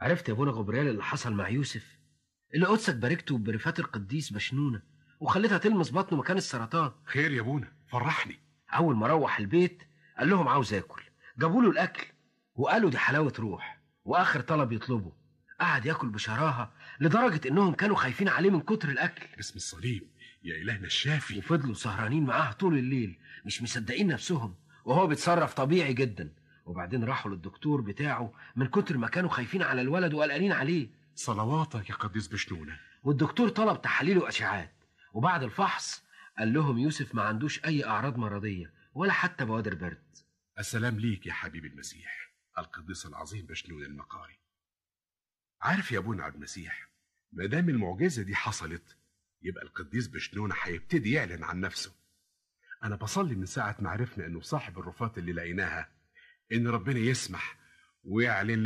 عرفت يا ابونا غبريال اللي حصل مع يوسف اللي قدسك باركته برفات القديس بشنونه وخليتها تلمس بطنه مكان السرطان خير يا ابونا فرحني اول ما روح البيت قال لهم عاوز اكل جابوا له الاكل وقالوا دي حلاوه روح واخر طلب يطلبه قعد ياكل بشراهه لدرجه انهم كانوا خايفين عليه من كتر الاكل باسم الصليب يا الهنا الشافي وفضلوا سهرانين معاه طول الليل مش مصدقين نفسهم وهو بيتصرف طبيعي جدا وبعدين راحوا للدكتور بتاعه من كتر ما كانوا خايفين على الولد وقلقانين عليه صلواتك يا قديس بشنونه والدكتور طلب تحاليل واشعاعات وبعد الفحص قال لهم يوسف ما عندوش اي اعراض مرضيه ولا حتى بوادر برد السلام ليك يا حبيب المسيح القديس العظيم بشنون المقاري عارف يا ابونا عبد المسيح ما دام المعجزه دي حصلت يبقى القديس بشنون هيبتدي يعلن عن نفسه انا بصلي من ساعه ما عرفنا انه صاحب الرفات اللي لقيناها ان ربنا يسمح ويعلن